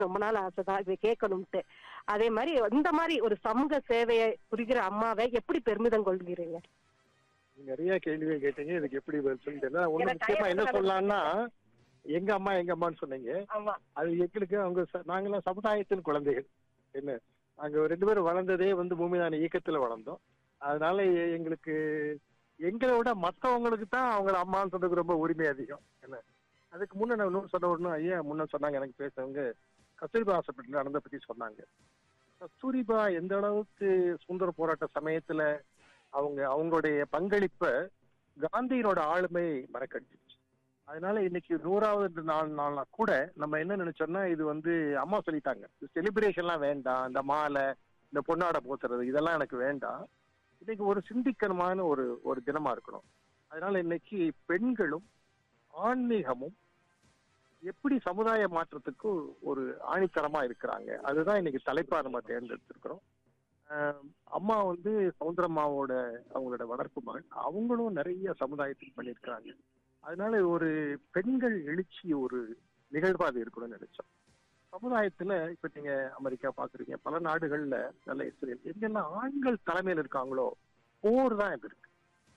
ரொம்ப நாள் ஆசைதான் இதை கேட்கணும்ட்டு அதே மாதிரி இந்த மாதிரி ஒரு சமூக சேவையை புரிகிற அம்மாவை எப்படி பெருமிதம் கொள்கிறீங்க நீங்க நிறைய கேள்விகள் கேட்டீங்க இதுக்கு எப்படி பதில் சொல்லி தெரியல ஒண்ணு எனக்கு முக்கியமா என்ன டைம் சொல்லலாம்னா எங்க அம்மா எங்க அம்மான்னு சொன்னீங்க ஆமா அது எங்களுக்கு அவங்க ச- நாங்கெல்லாம் சமுதாயத்தின் குழந்தைகள் என்ன நாங்க ரெண்டு பேரும் வளர்ந்ததே வந்து பூமிதான இயக்கத்துல வளர்ந்தோம் அதனால எ- எங்களுக்கு எங்களை விட மத்தவங்களுக்கு தான் அவங்க அம்மான்னு சொல்றதுக்கு ரொம்ப உரிமை அதிகம் என்ன அதுக்கு முன்ன நான் இன்னொரு சொன்ன ஒண்ணு ஐயா முன்ன சொன்னாங்க எனக்கு பேசுறவங்க கஸ்தூரிபா ஹாஸ்பிட்டல் நடந்த பத்தி சொன்னாங்க கஸ்தூரிபா எந்த அளவுக்கு சுதந்திர போராட்ட சமயத்துல அவங்க அவங்களுடைய பங்களிப்பை காந்தியினோட ஆளுமை மறக்கடிச்சிருச்சு அதனால இன்னைக்கு நூறாவது நாள் நாள்னா கூட நம்ம என்ன நினைச்சோம்னா இது வந்து அம்மா சொல்லிட்டாங்க செலிப்ரேஷன்லாம் வேண்டாம் இந்த மாலை இந்த பொன்னாடை போத்துறது இதெல்லாம் எனக்கு வேண்டாம் இன்னைக்கு ஒரு சிந்திக்கணுமான ஒரு ஒரு தினமா இருக்கணும் அதனால இன்னைக்கு பெண்களும் ஆன்மீகமும் எப்படி சமுதாய மாற்றத்துக்கு ஒரு ஆணித்தரமா இருக்கிறாங்க அதுதான் இன்னைக்கு தலைப்பா நம்ம தேர்ந்தெடுத்திருக்கிறோம் ஆஹ் அம்மா வந்து சவுந்தரம்மாவோட அவங்களோட வளர்ப்பு மகன் அவங்களும் நிறைய சமுதாயத்துக்கு பண்ணியிருக்கிறாங்க அதனால ஒரு பெண்கள் எழுச்சி ஒரு நிகழ்வா அது இருக்கணும்னு நினைச்சோம் சமுதாயத்துல இப்ப நீங்க அமெரிக்கா பாக்குறீங்க பல நாடுகள்ல நல்ல இஸ்ரேல் எங்கெல்லாம் ஆண்கள் தலைமையில் இருக்காங்களோ போர் தான் இது இருக்கு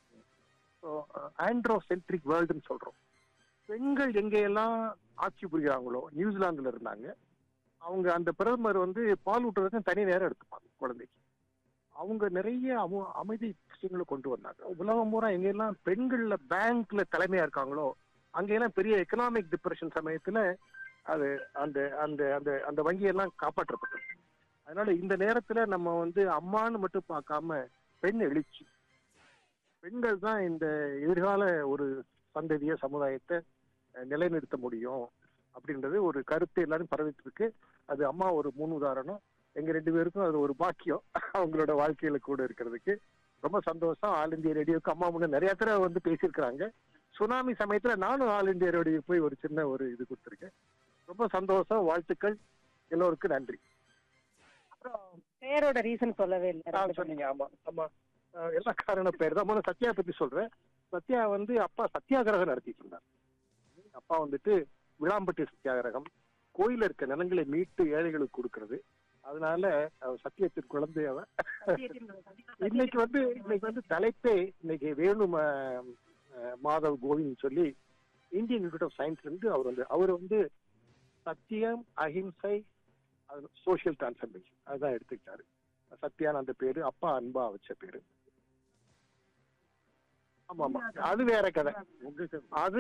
ஆண்ட்ரோசென்ட்ரிக் வேர்ல்டுன்னு சொல்றோம் பெண்கள் எங்கெல்லாம் ஆட்சி புரிகிறாங்களோ நியூசிலாந்துல இருந்தாங்க அவங்க அந்த பிரதமர் வந்து பால் ஊட்டுறதுக்கு தனி நேரம் எடுத்துப்பாங்க குழந்தைக்கு அவங்க நிறைய அமு- அமைதி விஷயங்களை கொண்டு வந்தாங்க உலகம் பூரா எங்கெல்லாம் பெண்கள்ல பேங்க்ல தலைமையா இருக்காங்களோ அங்கெல்லாம் பெரிய எக்கனாமிக் டிப்ரெஷன் சமயத்துல அது அந்த அந்த அந்த அந்த வங்கியெல்லாம் காப்பாற்றப்பட்டது அதனால இந்த நேரத்துல நம்ம வந்து அம்மான்னு மட்டும் பார்க்காம பெண் எழுச்சி பெண்கள் தான் இந்த எதிர்கால ஒரு சந்ததிய சமுதாயத்தை அஹ், நிலைநிறுத்த முடியும் அப்படின்றது ஒரு கருத்து எல்லாரும் பரவிட்டு இருக்கு அது அம்மா ஒரு முன் உதாரணம் எங்க ரெண்டு பேருக்கும் அது ஒரு பாக்கியம் அவங்களோட வாழ்க்கையில கூட இருக்கிறதுக்கு ரொம்ப சந்தோஷம் ஆல் இந்தியா ரேடியோக்கு அம்மா முன்ன நிறைய தடவை வந்து பேசியிருக்கிறாங்க சுனாமி சமயத்துல நானும் ஆல் இந்தியா ரேடியோ போய் ஒரு சின்ன ஒரு இது கொடுத்துருக்கேன் ரொம்ப சந்தோஷம் வாழ்த்துக்கள் எல்லோருக்கும் நன்றி அப்புறம் பேரோட ரீசன் சொல்லவே ஆ, இல்லை சொன்னீங்க ஆமா ஆமா அஹ், எல்லா காரண பேர் தான் முதல்ல சத்யா பத்தி சொல்றேன் சத்யா வந்து அப்பா சத்தியாகிரகம் நடத்திட்டு இருந்தார் அப்பா வந்துட்டு விளாம்பட்டி சத்தியாகிரகம் கோயில இருக்க நிலங்களை மீட்டு ஏழைகளுக்கு கொடுக்கறது அதனால அவ சத்தியத்தின் குழந்தை அவ இன்னைக்கு வந்து இன்னைக்கு வந்து தலைப்பே இன்னைக்கு வேணு ம- அஹ், மாதவ் கோவிந்த் சொல்லி இந்தியன் இன்ஸ்டியூட் ஆஃப் சயின்ஸ்ல இருந்து அவர் வந்து அவர் வந்து சத்தியம் அஹிம்சை சோஷியல் டிரான்ஸ்ஃபர்மேஷன் அதுதான் எடுத்துக்கிட்டாரு சத்யான் அந்த பேரு அப்பா அன்பா வச்ச பேரு ஆமா ஆமா அது வேற கதை அது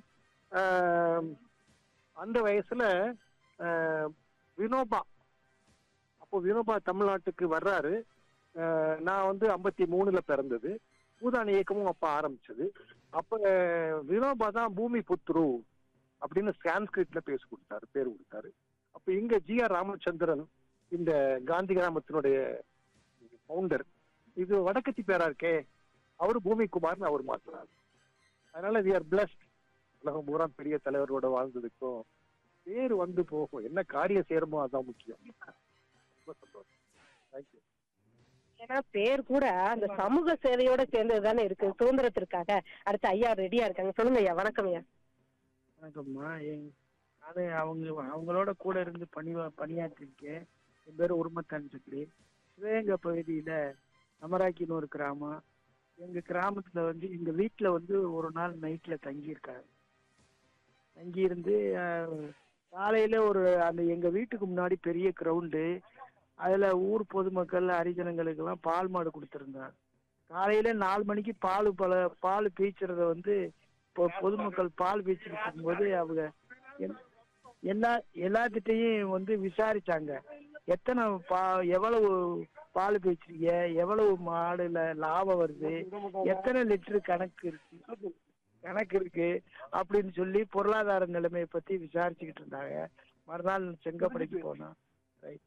ஆம், அந்த வயசுல ஆம், வினோபா அப்போ வினோபா தமிழ்நாட்டுக்கு வர்றாரு ஆஹ், நான் வந்து ஐம்பத்தி மூணுல பிறந்தது பூதான இயக்கமும் அப்ப ஆரம்பிச்சது அப்ப வினோபா தான் பூமி புத்ரு அப்படின்னு சான்ஸ்கிரிட்ல பேச கொடுத்தாரு பேர் கொடுத்தாரு அப்ப இங்க ஜி ஆர் ராமச்சந்திரன் இந்த காந்தி கிராமத்தினுடைய ஃபவுண்டர் இது வடக்கத்தி பேரா இருக்கே அவரு பூமி குமார்னு அவர் மாத்தினார் அதனால வி ஆர் பிளஸ்ட் உலகம் பூரா பெரிய தலைவரோட வாழ்ந்ததுக்கும் பேர் வந்து போகும் என்ன காரியம் செய்யறமோ அதான் முக்கியம் ரொம்ப சந்தோஷம் தேங்க்யூ ஏன்னா பேர் கூட அந்த சமூக சேவையோட சேர்ந்தது தானே இருக்கு சுதந்திரத்திற்காக அடுத்து ஐயா ரெடியா இருக்காங்க சொல்லுங்க ஐயா வணக்கம் ஐயா வணக்கம்மா எங் அது அவங்க அவங்களோட கூட இருந்து பணி பணியாற்றிருக்கேன் என் பேர் உருமத்தான் சக்கரி சிவகங்கை பகுதியில அமராக்கின்னு ஒரு கிராமம் எங்க கிராமத்துல வந்து எங்க வீட்டுல வந்து ஒரு நாள் நைட்ல தங்கியிருக்காரு தங்கியிருந்து அஹ், காலையில ஒரு அந்த எங்க வீட்டுக்கு முன்னாடி பெரிய கிரவுண்டு அதுல ஊர் பொதுமக்கள் ஹரிஜனங்களுக்கெல்லாம் பால் மாடு கொடுத்துருந்தாங்க காலையில நாலு மணிக்கு பால் பல பால் பீய்ச்சறத வந்து இப்போ பொதுமக்கள் பால் பீச்சிட்டு இருக்கும்போது அவங்க எல்- எல்லா எல்லாத்திட்டையும் வந்து விசாரிச்சாங்க எத்தனை பா எவ்வளவு பால் பீச்சிருக்கீங்க எவ்வளவு மாடுல லாபம் வருது எத்தனை லிட்டர் கணக்கு இருக்கு கணக்கு இருக்கு அப்படின்னு சொல்லி பொருளாதார நிலைமையை பத்தி விசாரிச்சுக்கிட்டு இருந்தாங்க மறுநாள் செங்கப்படைக்கு போனோம் ரைட்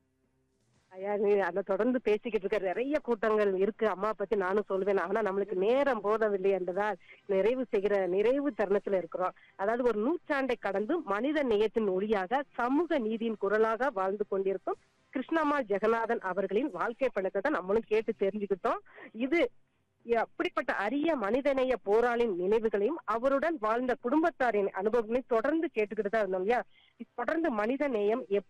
ஐயா நீ அதை தொடர்ந்து பேசிக்கிட்டு இருக்க நிறைய கூட்டங்கள் இருக்கு அம்மா பத்தி நானும் சொல்லுவேன் ஆனா நம்மளுக்கு நேரம் போதவில்லை என்றதால் நிறைவு செய்கிற நிறைவு தருணத்துல இருக்கிறோம் அதாவது ஒரு நூற்றாண்டை கடந்து மனித நேயத்தின் ஒளியாக சமூக நீதியின் குரலாக வாழ்ந்து கொண்டிருக்கும் கிருஷ்ணம்மா ஜெகநாதன் அவர்களின் வாழ்க்கை பணத்தை தான் நம்மளும் கேட்டு தெரிஞ்சுக்கிட்டோம் இது அப்படிப்பட்ட அரிய மனிதநேய போராளின் நினைவுகளையும் அவருடன் வாழ்ந்த குடும்பத்தாரின் அனுபவங்களையும் தொடர்ந்து கேட்டுக்கிட்டு தான் இருந்தோம் இல்லையா தொடர்ந்து மனித நேயம்